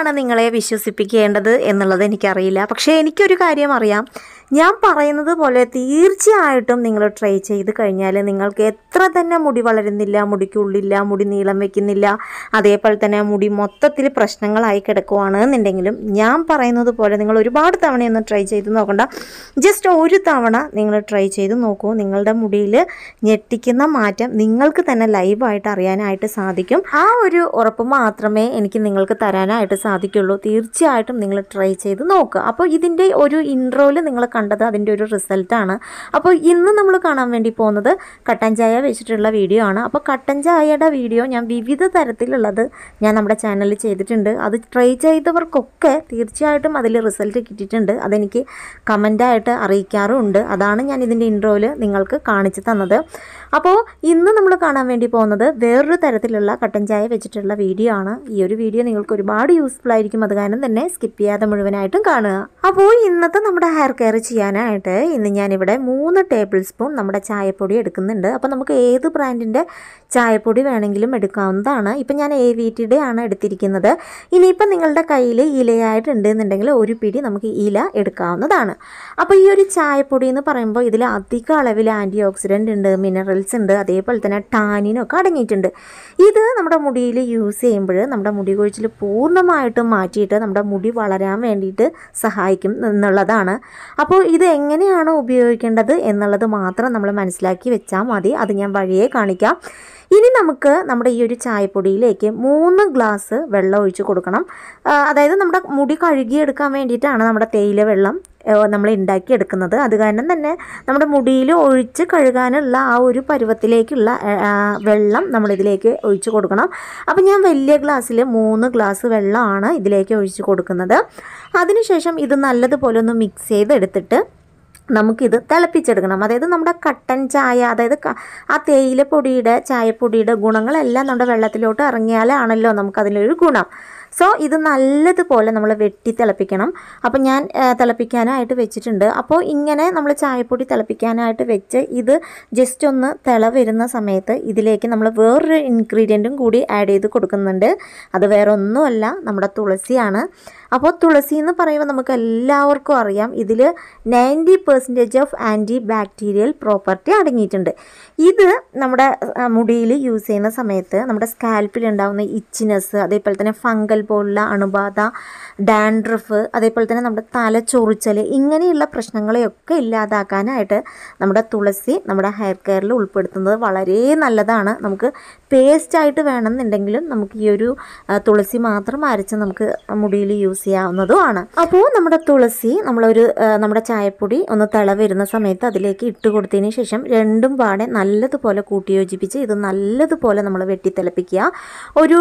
എങ്ങനെയാണ് നിങ്ങളെ വിശ്വസിപ്പിക്കേണ്ടത് എന്നുള്ളത് എനിക്കറിയില്ല പക്ഷേ എനിക്കൊരു കാര്യം അറിയാം ഞാൻ പറയുന്നത് പോലെ തീർച്ചയായിട്ടും നിങ്ങൾ ട്രൈ ചെയ്ത് കഴിഞ്ഞാൽ നിങ്ങൾക്ക് എത്ര തന്നെ മുടി വളരുന്നില്ല മുടിക്കുള്ളില്ല മുടി നീളം വെക്കുന്നില്ല അതേപോലെ തന്നെ മുടി മൊത്തത്തിൽ പ്രശ്നങ്ങളായി കിടക്കുവാണ് എന്നുണ്ടെങ്കിലും ഞാൻ പറയുന്നത് പോലെ നിങ്ങൾ ഒരുപാട് തവണയൊന്നും ട്രൈ ചെയ്ത് നോക്കണ്ട ജസ്റ്റ് ഒരു തവണ നിങ്ങൾ ട്രൈ ചെയ്ത് നോക്കൂ നിങ്ങളുടെ മുടിയിൽ ഞെട്ടിക്കുന്ന മാറ്റം നിങ്ങൾക്ക് തന്നെ ലൈവായിട്ട് അറിയാനായിട്ട് സാധിക്കും ആ ഒരു ഉറപ്പ് മാത്രമേ എനിക്ക് നിങ്ങൾക്ക് തരാനായിട്ട് സാധിക്കുള്ളൂ തീർച്ചയായിട്ടും നിങ്ങൾ ട്രൈ ചെയ്ത് നോക്കുക അപ്പോൾ ഇതിൻ്റെ ഒരു ഇൻട്രോയിൽ നിങ്ങൾ കണ്ടത് അതിൻ്റെ ഒരു റിസൾട്ടാണ് അപ്പോൾ ഇന്ന് നമ്മൾ കാണാൻ വേണ്ടി പോകുന്നത് കട്ടൻ ചായ വെച്ചിട്ടുള്ള വീഡിയോ ആണ് അപ്പോൾ കട്ടൻ ചായയുടെ വീഡിയോ ഞാൻ വിവിധ തരത്തിലുള്ളത് ഞാൻ നമ്മുടെ ചാനലിൽ ചെയ്തിട്ടുണ്ട് അത് ട്രൈ ചെയ്തവർക്കൊക്കെ തീർച്ചയായിട്ടും അതിൽ റിസൾട്ട് കിട്ടിയിട്ടുണ്ട് അതെനിക്ക് കമൻ്റായിട്ട് അറിയിക്കാറുമുണ്ട് അതാണ് ഞാൻ ഇതിൻ്റെ ഇൻട്രോയിൽ നിങ്ങൾക്ക് കാണിച്ചു തന്നത് അപ്പോൾ ഇന്ന് നമ്മൾ കാണാൻ വേണ്ടി പോകുന്നത് വേറൊരു തരത്തിലുള്ള കട്ടൻ ചായ വെച്ചിട്ടുള്ള വീഡിയോ ആണ് ഈ ഒരു വീഡിയോ നിങ്ങൾക്ക് ഒരുപാട് യൂസ്ഫുൾ ആയിരിക്കും അത് കാരണം തന്നെ സ്കിപ്പ് ചെയ്യാതെ മുഴുവനായിട്ടും കാണുക അപ്പോൾ ഇന്നത്തെ നമ്മുടെ ഹെയർ കെയർ ചെയ്യാനായിട്ട് ഇന്ന് ഞാനിവിടെ മൂന്ന് ടേബിൾ സ്പൂൺ നമ്മുടെ ചായപ്പൊടി എടുക്കുന്നുണ്ട് അപ്പോൾ നമുക്ക് ഏത് ബ്രാൻഡിൻ്റെ ചായപ്പൊടി വേണമെങ്കിലും എടുക്കാവുന്നതാണ് ഇപ്പം ഞാൻ എ വി ടിയുടെ ആണ് എടുത്തിരിക്കുന്നത് ഇനിയിപ്പം നിങ്ങളുടെ കയ്യിൽ ഇലയായിട്ടുണ്ട് എന്നുണ്ടെങ്കിൽ ഒരു പിടി നമുക്ക് ഇല എടുക്കാവുന്നതാണ് അപ്പോൾ ഈ ഒരു ചായപ്പൊടി എന്ന് പറയുമ്പോൾ ഇതിൽ അധിക അളവിൽ ആൻറ്റി ഓക്സിഡൻ്റ് ഉണ്ട് മിനറൽസ് ഉണ്ട് അതേപോലെ തന്നെ ടാനിനൊക്കെ അടങ്ങിയിട്ടുണ്ട് ഇത് നമ്മുടെ മുടിയിൽ യൂസ് ചെയ്യുമ്പോൾ നമ്മുടെ മുടി കൊഴിച്ചിൽ പൂർണ്ണമായിട്ടും മാറ്റിയിട്ട് നമ്മുടെ മുടി വളരാൻ വേണ്ടിയിട്ട് സഹായിക്കും എന്നുള്ളതാണ് അപ്പോൾ ഇത് എങ്ങനെയാണ് ഉപയോഗിക്കേണ്ടത് എന്നുള്ളത് മാത്രം നമ്മൾ മനസ്സിലാക്കി വെച്ചാൽ മതി അത് ഞാൻ വഴിയേ കാണിക്കാം ഇനി നമുക്ക് നമ്മുടെ ഈ ഒരു ചായപ്പൊടിയിലേക്ക് മൂന്ന് ഗ്ലാസ് വെള്ളം ഒഴിച്ച് കൊടുക്കണം ആ, അതായത് നമ്മുടെ മുടി കഴുകിയെടുക്കാൻ വേണ്ടിയിട്ടാണ് നമ്മുടെ തേയില വെള്ളം ഏ, നമ്മൾ ഉണ്ടാക്കിയെടുക്കുന്നത് അത് കാരണം തന്നെ നമ്മുടെ മുടിയിൽ ഒഴിച്ച് കഴുകാനുള്ള ആ ഒരു പരുവത്തിലേക്കുള്ള ഏ, ആ, വെള്ളം നമ്മളിതിലേക്ക് ഒഴിച്ച് കൊടുക്കണം അപ്പോൾ ഞാൻ വലിയ ഗ്ലാസ്സിൽ മൂന്ന് ഗ്ലാസ് വെള്ളമാണ് ഇതിലേക്ക് ഒഴിച്ച് കൊടുക്കുന്നത് അതിനുശേഷം ഇത് നല്ലതുപോലെ ഒന്ന് മിക്സ് ചെയ്തെടുത്തിട്ട് നമുക്കിത് തിളപ്പിച്ചെടുക്കണം അതായത് നമ്മുടെ കട്ടൻ ചായ അതായത് ക- ആ തേയിലപ്പൊടിയുടെ ചായപ്പൊടിയുടെ ഗുണങ്ങളെല്ലാം നമ്മുടെ വെള്ളത്തിലോട്ട് ഇറങ്ങിയാലാണല്ലോ നമുക്കതിലൊരു ഗുണം സോ ഇത് നല്ലതുപോലെ നമ്മൾ വെട്ടി തിളപ്പിക്കണം അപ്പോൾ ഞാൻ ആ, തിളപ്പിക്കാനായിട്ട് വെച്ചിട്ടുണ്ട് അപ്പോൾ ഇങ്ങനെ നമ്മൾ ചായപ്പൊടി തിളപ്പിക്കാനായിട്ട് വെച്ച് ഇത് ജസ്റ്റ് ഒന്ന് തിള വരുന്ന സമയത്ത് ഇതിലേക്ക് നമ്മൾ വേറൊരു ഇൻഗ്രീഡിയൻറ്റും കൂടി ആഡ് ചെയ്ത് കൊടുക്കുന്നുണ്ട് അത് വേറെ ഒന്നുമല്ല നമ്മുടെ തുളസിയാണ് അപ്പോൾ തുളസി എന്ന് പറയുമ്പോൾ നമുക്ക് എല്ലാവർക്കും അറിയാം ഇതിൽ ninety percentage of antibacterial property അടങ്ങിയിട്ടുണ്ട് ഇത് നമ്മുടെ മുടിയിൽ യൂസ് ചെയ്യുന്ന സമയത്ത് നമ്മുടെ സ്കാൽപ്പിൽ ഉണ്ടാകുന്ന ഇച്ചിനെസ് അതേപോലെ തന്നെ ഫംഗൽ പോലുള്ള അണുബാധ ഡാൻഡ്രഫ് അതേപോലെ തന്നെ നമ്മുടെ തല ചൊറിച്ചൽ ഇങ്ങനെയുള്ള പ്രശ്നങ്ങളെയൊക്കെ ഇല്ലാതാക്കാനായിട്ട് നമ്മുടെ തുളസി നമ്മുടെ ഹെയർ കെയറിൽ ഉൾപ്പെടുത്തുന്നത് വളരെ നല്ലതാണ് നമുക്ക് പേസ്റ്റായിട്ട് വേണമെന്നുണ്ടെങ്കിലും നമുക്ക് ഈ ഒരു ആ, തുളസി മാത്രം അരച്ച് നമുക്ക് മുടിയിൽ യൂസ് ചെയ്യാവുന്നതുമാണ് അപ്പോൾ നമ്മുടെ തുളസി നമ്മളൊരു ആ, നമ്മുടെ ചായപ്പൊടി ഒന്ന് തിള വരുന്ന സമയത്ത് അതിലേക്ക് ഇട്ട് കൊടുത്തതിന് ശേഷം രണ്ടും പാടെ നല്ലതുപോലെ കൂട്ടി യോജിപ്പിച്ച് ഇത് നല്ലതുപോലെ നമ്മൾ വെട്ടി തിളപ്പിക്കുക ഒരു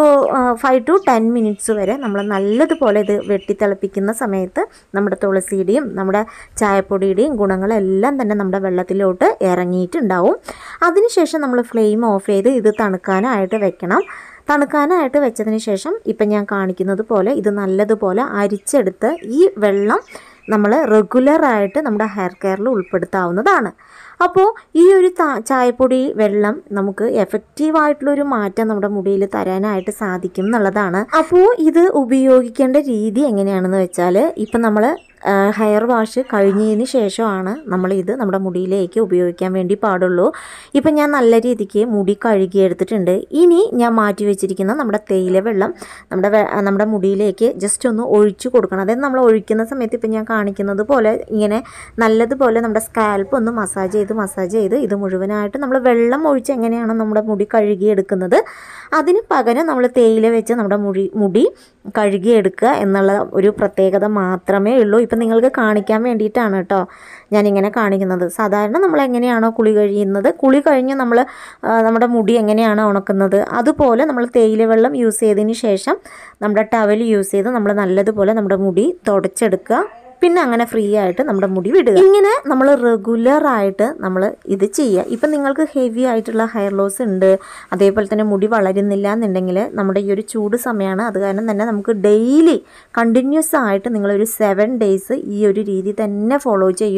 ഫൈവ് ടു ടെൻ മിനിറ്റ്സ് വരെ നമ്മൾ നല്ലതുപോലെ ഇത് വെട്ടി തിളപ്പിക്കുന്ന സമയത്ത് നമ്മുടെ തുളസിയുടെയും നമ്മുടെ ചായപ്പൊടിയുടെയും ഗുണങ്ങളെല്ലാം തന്നെ നമ്മുടെ വെള്ളത്തിലോട്ട് ഇറങ്ങിയിട്ടുണ്ടാവും അതിനുശേഷം നമ്മൾ ഫ്ലെയിം ഓഫ് ചെയ്ത് ഇത് തണുക്കാനായിട്ട് വെക്കണം തണുക്കാനായിട്ട് വെച്ചതിന് ശേഷം ഇപ്പം ഞാൻ കാണിക്കുന്നത് പോലെ ഇത് നല്ലതുപോലെ അരിച്ചെടുത്ത് ഈ വെള്ളം നമ്മൾ റെഗുലറായിട്ട് നമ്മുടെ ഹെയർ കെയറിൽ ഉൾപ്പെടുത്താവുന്നതാണ് അപ്പോൾ ഈ ഒരു താ- ചായപ്പൊടി വെള്ളം നമുക്ക് എഫക്റ്റീവായിട്ടുള്ളൊരു മാറ്റം നമ്മുടെ മുടിയിൽ തരാനായിട്ട് സാധിക്കും എന്നുള്ളതാണ് അപ്പോൾ ഇത് ഉപയോഗിക്കേണ്ട രീതി എങ്ങനെയാണെന്ന് വെച്ചാൽ ഇപ്പം നമ്മൾ ഹെയർ വാഷ് കഴിഞ്ഞതിന് ശേഷമാണ് നമ്മൾ ഇത് നമ്മുടെ മുടിയിലേക്ക് ഉപയോഗിക്കാൻ വേണ്ടി പാടുള്ളൂ ഇപ്പം ഞാൻ നല്ല രീതിക്ക് മുടി കഴുകി എടുത്തിട്ടുണ്ട് ഇനി ഞാൻ മാറ്റി വെച്ചിരിക്കുന്ന നമ്മുടെ തേയില വെള്ളം നമ്മുടെ വെ- നമ്മുടെ മുടിയിലേക്ക് ജസ്റ്റ് ഒന്ന് ഒഴിച്ചു കൊടുക്കണം അതായത് നമ്മൾ ഒഴിക്കുന്ന സമയത്ത് ഇപ്പം ഞാൻ കാണിക്കുന്നത് പോലെ ഇങ്ങനെ നല്ലതുപോലെ നമ്മുടെ സ്കാൽപ്പ് ഒന്ന് മസാജ് ചെയ്ത് മസാജ് ചെയ്ത് ഇത് മുഴുവനായിട്ട് നമ്മൾ വെള്ളം ഒഴിച്ച് എങ്ങനെയാണ് നമ്മുടെ മുടി കഴുകിയെടുക്കുന്നത് അതിന് പകരം നമ്മൾ തേയില വെച്ച് നമ്മുടെ മുടി മുടി കഴുകിയെടുക്കുക എന്നുള്ള ഒരു പ്രത്യേകത മാത്രമേ ഉള്ളൂ ഇപ്പം നിങ്ങൾക്ക് കാണിക്കാൻ വേണ്ടിയിട്ടാണ് കേട്ടോ ഞാനിങ്ങനെ കാണിക്കുന്നത് സാധാരണ നമ്മൾ എങ്ങനെയാണോ കുളി കഴിയുന്നത് കുളി കഴിഞ്ഞ് നമ്മൾ ആ, നമ്മുടെ മുടി എങ്ങനെയാണോ ഉണക്കുന്നത് അതുപോലെ നമ്മൾ തേയില വെള്ളം യൂസ് ചെയ്തതിന് ശേഷം നമ്മുടെ ടവൽ യൂസ് ചെയ്ത് നമ്മൾ നല്ലതുപോലെ നമ്മുടെ മുടി തുടച്ചെടുക്കുക പിന്നെ അങ്ങനെ ഫ്രീ ആയിട്ട് നമ്മുടെ മുടി വിടുക ഇങ്ങനെ നമ്മൾ റെഗുലർ ആയിട്ട് നമ്മൾ ഇത് ചെയ്യുക ഇപ്പം നിങ്ങൾക്ക് ഹെവി ആയിട്ടുള്ള ഹെയർ ലോസ് ഉണ്ട് അതേപോലെ തന്നെ മുടി വളരുന്നില്ല എന്നുണ്ടെങ്കിൽ നമ്മുടെ ഈ ഒരു ചൂട് സമയമാണ് അത് കാരണം തന്നെ നമുക്ക് ഡെയിലി കണ്ടിന്യൂസ് ആയിട്ട് നിങ്ങളൊരു സെവൻ ഡേയ്സ് ഈ ഒരു രീതി തന്നെ ഫോളോ ചെയ്യൂ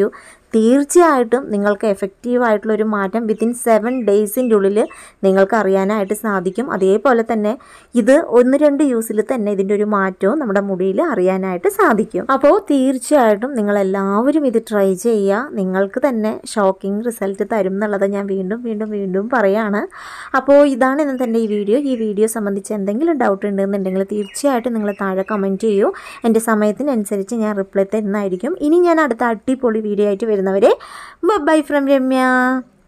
തീർച്ചയായിട്ടും നിങ്ങൾക്ക് എഫക്റ്റീവ് ആയിട്ടുള്ളൊരു മാറ്റം വിത്തിൻ സെവൻ ഡേയ്സിൻ്റെ ഉള്ളിൽ നിങ്ങൾക്ക് അറിയാനായിട്ട് സാധിക്കും അതേപോലെ തന്നെ ഇത് ഒന്ന് രണ്ട് യൂസിൽ തന്നെ ഇതിൻ്റെ ഒരു മാറ്റവും നമ്മുടെ മുടിയിൽ അറിയാനായിട്ട് സാധിക്കും അപ്പോൾ തീർച്ചയായിട്ടും നിങ്ങളെല്ലാവരും ഇത് ട്രൈ ചെയ്യുക നിങ്ങൾക്ക് തന്നെ ഷോക്കിംഗ് റിസൾട്ട് തരും എന്നുള്ളത് ഞാൻ വീണ്ടും വീണ്ടും വീണ്ടും പറയാണ് അപ്പോൾ ഇതാണ് ഇന്നത്തെ എൻ്റെ ഈ വീഡിയോ ഈ വീഡിയോ സംബന്ധിച്ച് എന്തെങ്കിലും ഡൗട്ട് ഉണ്ടെന്നുണ്ടെങ്കിൽ തീർച്ചയായിട്ടും നിങ്ങൾ താഴെ കമൻറ്റ് ചെയ്യൂ എൻ്റെ സമയത്തിനനുസരിച്ച് ഞാൻ റിപ്ലൈ തരുന്നതായിരിക്കും ഇനി ഞാൻ അടുത്ത അടിപൊളി വീഡിയോ ആയിട്ട് വരുന്നവരെ ബൈ ഫ്രം രമ്യ